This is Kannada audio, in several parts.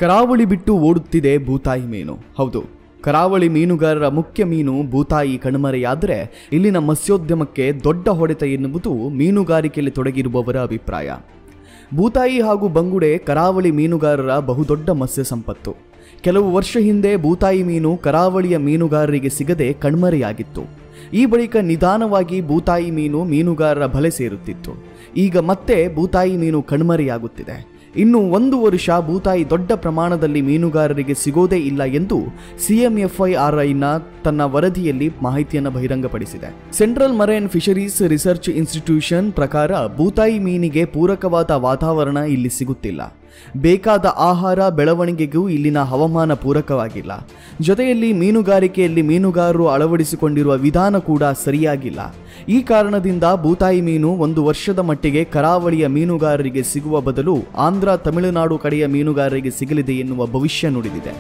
ಕರಾವಳಿ ಬಿಟ್ಟು ಓಡುತ್ತಿದೆ ಭೂತಾಯಿ ಮೀನು ಹೌದು ಕರಾವಳಿ ಮೀನುಗಾರರ ಮುಖ್ಯ ಮೀನು ಭೂತಾಯಿ ಕಣ್ಮರೆಯಾದರೆ ಇಲ್ಲಿನ ಮತ್ಸ್ಯೋದ್ಯಮಕ್ಕೆ ದೊಡ್ಡ ಹೊಡೆತ ಎನ್ನುವುದು ಮೀನುಗಾರಿಕೆಯಲ್ಲಿ ತೊಡಗಿರುವವರ ಅಭಿಪ್ರಾಯ ಭೂತಾಯಿ ಹಾಗೂ ಬಂಗುಡೆ ಕರಾವಳಿ ಮೀನುಗಾರರ ಬಹುದೊಡ್ಡ ಮತ್ಸ್ಯ ಸಂಪತ್ತು ಕೆಲವು ವರ್ಷ ಹಿಂದೆ ಭೂತಾಯಿ ಮೀನು ಕರಾವಳಿಯ ಮೀನುಗಾರರಿಗೆ ಸಿಗದೆ ಕಣ್ಮರೆಯಾಗಿತ್ತು ಈ ಬಳಿಕ ನಿಧಾನವಾಗಿ ಭೂತಾಯಿ ಮೀನು ಮೀನುಗಾರರ ಬಲೆ ಸೇರುತ್ತಿತ್ತು ಈಗ ಮತ್ತೆ ಭೂತಾಯಿ ಮೀನು ಕಣ್ಮರೆಯಾಗುತ್ತಿದೆ ಇನ್ನು ಒಂದು ವರ್ಷ ಭೂತಾಯಿ ದೊಡ್ಡ ಪ್ರಮಾಣದಲ್ಲಿ ಮೀನುಗಾರರಿಗೆ ಸಿಗೋದೇ ಇಲ್ಲ ಎಂದು ಸಿಎಂಎಫ್ಐಆರ್ಐನ ತನ್ನ ವರದಿಯಲ್ಲಿ ಮಾಹಿತಿಯನ್ನು ಬಹಿರಂಗಪಡಿಸಿದೆ central marine fisheries research institution ಪ್ರಕಾರ ಭೂತಾಯಿ ಮೀನಿಗೆ ಪೂರಕವಾದ ವಾತಾವರಣ ಇಲ್ಲಿ ಸಿಗುತ್ತಿಲ್ಲ ಬೇಕಾದ ಆಹಾರ ಬೆಳವಣಿಗೆಗೂ ಇಲ್ಲಿನ ಹವಾಮಾನ ಪೂರಕವಾಗಿಲ್ಲ ಜೊತೆಯಲ್ಲಿ ಮೀನುಗಾರಿಕೆಯಲ್ಲಿ ಮೀನುಗಾರರು ಅಳವಡಿಸಿಕೊಂಡಿರುವ ವಿಧಾನ ಕೂಡ ಸರಿಯಾಗಿಲ್ಲ ಈ ಕಾರಣದಿಂದ ಭೂತಾಯಿ ಮೀನು ಒಂದು ವರ್ಷದ ಮಟ್ಟಿಗೆ ಕರಾವಳಿಯ ಮೀನುಗಾರರಿಗೆ ಸಿಗುವ ಬದಲು ಆಂಧ್ರ ತಮಿಳುನಾಡು ಕಡೆಯ ಮೀನುಗಾರರಿಗೆ ಸಿಗಲಿದೆ ಎನ್ನುವ ಭವಿಷ್ಯ ನುಡಿದಿದೆ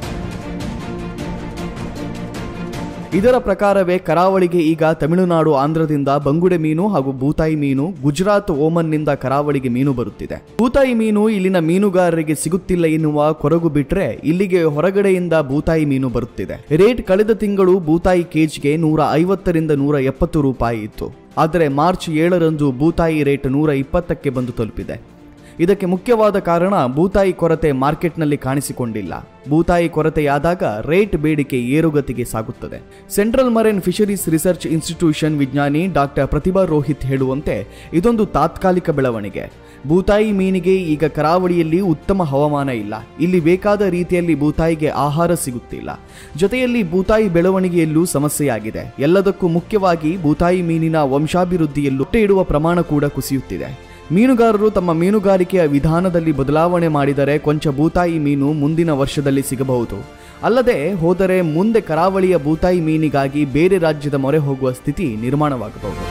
ಇದರ ಪ್ರಕಾರವೇ ಕರಾವಳಿಗೆ ಈಗ ತಮಿಳುನಾಡು ಆಂಧ್ರದಿಂದ ಬಂಗುಡೆ ಮೀನು ಹಾಗೂ ಭೂತಾಯಿ ಮೀನು ಗುಜರಾತ್ ಓಮನ್ನಿಂದ ಕರಾವಳಿಗೆ ಮೀನು ಬರುತ್ತಿದೆ ಭೂತಾಯಿ ಮೀನು ಇಲ್ಲಿನ ಮೀನುಗಾರರಿಗೆ ಸಿಗುತ್ತಿಲ್ಲ ಎನ್ನುವ ಕೊರಗು ಬಿಟ್ರೆ ಇಲ್ಲಿಗೆ ಹೊರಗಡೆಯಿಂದ ಭೂತಾಯಿ ಮೀನು ಬರುತ್ತಿದೆ ರೇಟ್ ಕಳೆದ ತಿಂಗಳು ಭೂತಾಯಿ ಕೇಜ್ಗೆ ನೂರ ಐವತ್ತರಿಂದ ನೂರ ಎಪ್ಪತ್ತು ರೂಪಾಯಿ ಇತ್ತು ಆದರೆ ಮಾರ್ಚ್ ಏಳರಂದು ಭೂತಾಯಿ ರೇಟ್ ನೂರ ಇಪ್ಪತ್ತಕ್ಕೆ ಬಂದು ತಲುಪಿದೆ ಇದಕ್ಕೆ ಮುಖ್ಯವಾದ ಕಾರಣ ಭೂತಾಯಿ ಕೊರತೆ ಮಾರ್ಕೆಟ್ನಲ್ಲಿ ಕಾಣಿಸಿಕೊಂಡಿಲ್ಲ ಭೂತಾಯಿ ಕೊರತೆಯಾದಾಗ ರೇಟ್ ಬೇಡಿಕೆ ಏರುಗತಿಗೆ ಸಾಗುತ್ತದೆ central marine fisheries research institution ವಿಜ್ಞಾನಿ ಡಾಕ್ಟರ್ ಪ್ರತಿಭಾ ರೋಹಿತ್ ಹೇಳುವಂತೆ ಇದೊಂದು ತಾತ್ಕಾಲಿಕ ಬೆಳವಣಿಗೆ ಭೂತಾಯಿ ಮೀನಿಗೆ ಈಗ ಕರಾವಳಿಯಲ್ಲಿ ಉತ್ತಮ ಹವಾಮಾನ ಇಲ್ಲ ಇಲ್ಲಿ ಬೇಕಾದ ರೀತಿಯಲ್ಲಿ ಭೂತಾಯಿಗೆ ಆಹಾರ ಸಿಗುತ್ತಿಲ್ಲ ಜೊತೆಯಲ್ಲಿ ಭೂತಾಯಿ ಬೆಳವಣಿಗೆಯಲ್ಲೂ ಸಮಸ್ಯೆಯಾಗಿದೆ ಎಲ್ಲದಕ್ಕೂ ಮುಖ್ಯವಾಗಿ ಭೂತಾಯಿ ಮೀನಿನ ವಂಶಾಭಿವೃದ್ಧಿಯಲ್ಲೂ ಮೊಟ್ಟೆ ಇಡುವ ಪ್ರಮಾಣ ಕೂಡ ಕುಸಿಯುತ್ತಿದೆ ಮೀನುಗಾರರು ತಮ್ಮ ಮೀನುಗಾರಿಕೆಯ ವಿಧಾನದಲ್ಲಿ ಬದಲಾವಣೆ ಮಾಡಿದರೆ ಕೊಂಚ ಭೂತಾಯಿ ಮೀನು ಮುಂದಿನ ವರ್ಷದಲ್ಲಿ ಸಿಗಬಹುದು ಅಲ್ಲದೆ ಹೋದರೆ ಮುಂದೆ ಕರಾವಳಿಯ ಭೂತಾಯಿ ಮೀನಿಗಾಗಿ ಬೇರೆ ರಾಜ್ಯದ ಮೊರೆ ಹೋಗುವ ಸ್ಥಿತಿ ನಿರ್ಮಾಣವಾಗಬಹುದು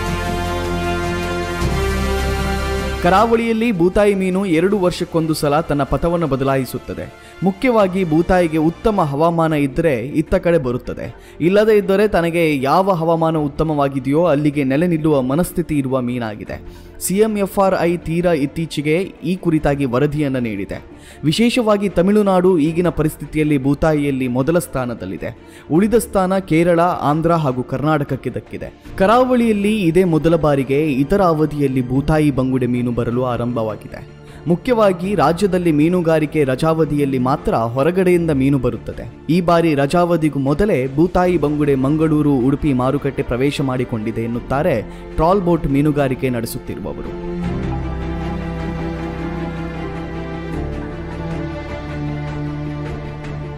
ಕರಾವಳಿಯಲ್ಲಿ ಭೂತಾಯಿ ಮೀನು ಎರಡು ವರ್ಷಕ್ಕೊಂದು ಸಲ ತನ್ನ ಪಥವನ್ನು ಬದಲಾಯಿಸುತ್ತದೆ ಮುಖ್ಯವಾಗಿ ಭೂತಾಯಿಗೆ ಉತ್ತಮ ಹವಾಮಾನ ಇದ್ದರೆ ಇತ್ತ ಕಡೆ ಬರುತ್ತದೆ ಇಲ್ಲದೇ ಇದ್ದರೆ ತನಗೆ ಯಾವ ಹವಾಮಾನ ಉತ್ತಮವಾಗಿದೆಯೋ ಅಲ್ಲಿಗೆ ನೆಲೆ ನಿಲ್ಲುವ ಮನಸ್ಥಿತಿ ಇರುವ ಮೀನಾಗಿದೆ ಸಿಎಂಎಫ್ಆರ್ಐ ತೀರಾ ಇತ್ತೀಚೆಗೆ ಈ ಕುರಿತಾಗಿ ವರದಿಯನ್ನು ನೀಡಿದೆ ವಿಶೇಷವಾಗಿ ತಮಿಳುನಾಡು ಈಗಿನ ಪರಿಸ್ಥಿತಿಯಲ್ಲಿ ಭೂತಾಯಿಯಲ್ಲಿ ಮೊದಲ ಸ್ಥಾನದಲ್ಲಿದೆ ಉಳಿದ ಸ್ಥಾನ ಕೇರಳ ಆಂಧ್ರ ಹಾಗೂ ಕರ್ನಾಟಕಕ್ಕೆ ದಕ್ಕಿದೆ ಕರಾವಳಿಯಲ್ಲಿ ಇದೇ ಮೊದಲ ಬಾರಿಗೆ ಇತರ ಅವಧಿಯಲ್ಲಿ ಭೂತಾಯಿ ಬಂಗುಡೆ ಮೀನು ಬರಲು ಆರಂಭವಾಗಿದೆ ಮುಖ್ಯವಾಗಿ ರಾಜ್ಯದಲ್ಲಿ ಮೀನುಗಾರಿಕೆ ರಜಾವಧಿಯಲ್ಲಿ ಮಾತ್ರ ಹೊರಗಡೆಯಿಂದ ಮೀನು ಬರುತ್ತದೆ ಈ ಬಾರಿ ರಜಾವಧಿಗೂ ಮೊದಲೇ ಭೂತಾಯಿ ಬಂಗುಡೆ ಮಂಗಳೂರು ಉಡುಪಿ ಮಾರುಕಟ್ಟೆ ಪ್ರವೇಶ ಮಾಡಿಕೊಂಡಿದೆ ಎನ್ನುತ್ತಾರೆ ಟ್ರಾಲ್ ಬೋಟ್ ಮೀನುಗಾರಿಕೆ ನಡೆಸುತ್ತಿರುವವರು